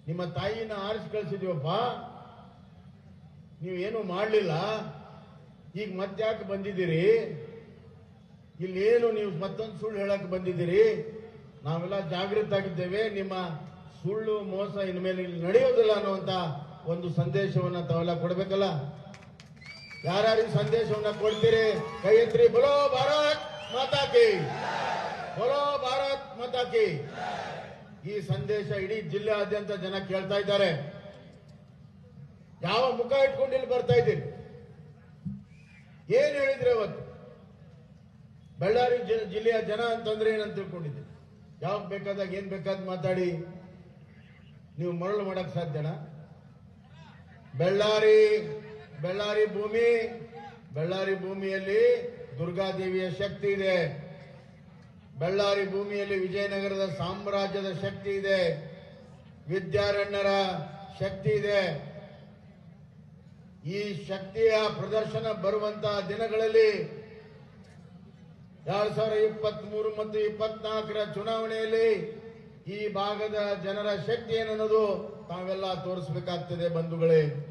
ನಿಮ್ಮ ತಾಯಿನ ಆರಿಸಿ ಕಳಿಸಿದೀವಪ್ಪ ನೀವೇನು ಮಾಡಲಿಲ್ಲ ಈಗ ಮತ್ತ್ಯಾಕೆ ಬಂದಿದ್ದೀರಿ ಇಲ್ಲೇನು ನೀವು ಮತ್ತೊಂದು ಸುಳ್ಳು ಹೇಳಕ್ ಬಂದಿದ್ದೀರಿ ನಾವೆಲ್ಲ ಜಾಗೃತ ಆಗಿದ್ದೇವೆ ನಿಮ್ಮ ಸುಳ್ಳು ಮೋಸ ಇನ್ಮೇಲೆ ಇಲ್ಲಿ ನಡೆಯೋದಿಲ್ಲ ಅನ್ನುವಂತ ಒಂದು ಸಂದೇಶವನ್ನ ತಾವೆಲ್ಲ ಕೊಡ್ಬೇಕಲ್ಲ ಯಾರ್ಯಾರಿಗೆ ಸಂದೇಶವನ್ನ ಕೊಡ್ತೀರಿ ಕೈ ಎತ್ತಿರಿ ಬಲೋ ಭಾರತ್ ಮಾತಾ ಕಿ ಬಲೋ ಭಾರತ್ ಮಾತಾ ಕಿ ಈ ಸಂದೇಶ ಇಡೀ ಜಿಲ್ಲೆಯಾದ್ಯಂತ ಜನ ಕೇಳ್ತಾ ಇದ್ದಾರೆ ಯಾವ ಮುಖ ಇಟ್ಕೊಂಡು ಇಲ್ಲಿ ಬರ್ತಾ ಇದ್ದೀರಿ ಏನ್ ಹೇಳಿದ್ರೆ ಅವತ್ತು ಬಳ್ಳಾರಿ ಜಿ- ಜಿಲ್ಲೆಯ ಜನ ಅಂತಂದ್ರೆ ಏನಂತ ತಿಳ್ಕೊಂಡಿದ್ದೀರಿ ಯಾವಾಗ ಬೇಕಾದಾಗ ಏನ್ ಬೇಕಾದ್ ಮಾತಾಡಿ ನೀವು ಮರಳು ಮಾಡಕ್ ಸಾಧ್ಯನಾ ಬೆಳ್ಳಾರಿ ಬೆಳ್ಳಾರಿ ಭೂಮಿ ಬೆಳ್ಳಾರಿ ಭೂಮಿಯಲ್ಲಿ ದುರ್ಗಾದೇವಿಯ ಶಕ್ತಿ ಇದೆ ಬೆಳ್ಳಾರಿ ಭೂಮಿಯಲ್ಲಿ ವಿಜಯನಗರದ ಸಾಮ್ರಾಜ್ಯದ ಶಕ್ತಿ ಇದೆ ವಿದ್ಯಾರಣ್ಯರ ಶಕ್ತಿ ಇದೆ ಈ ಶಕ್ತಿಯ ಪ್ರದರ್ಶನ ಬರುವಂತಹ ದಿನಗಳಲ್ಲಿ ಎರಡ್ ಸಾವಿರದ ಇಪ್ಪತ್ತ್ ಮೂರು ಮತ್ತು ಇಪ್ಪತ್ನಾಲ್ಕರ ಚುನಾವಣೆಯಲ್ಲಿ ಈ ಭಾಗದ ಜನರ ಶಕ್ತಿ ಏನನ್ನೋದು ತಾವೆಲ್ಲ ತೋರಿಸಬೇಕಾಗ್ತದೆ ಬಂಧುಗಳೇ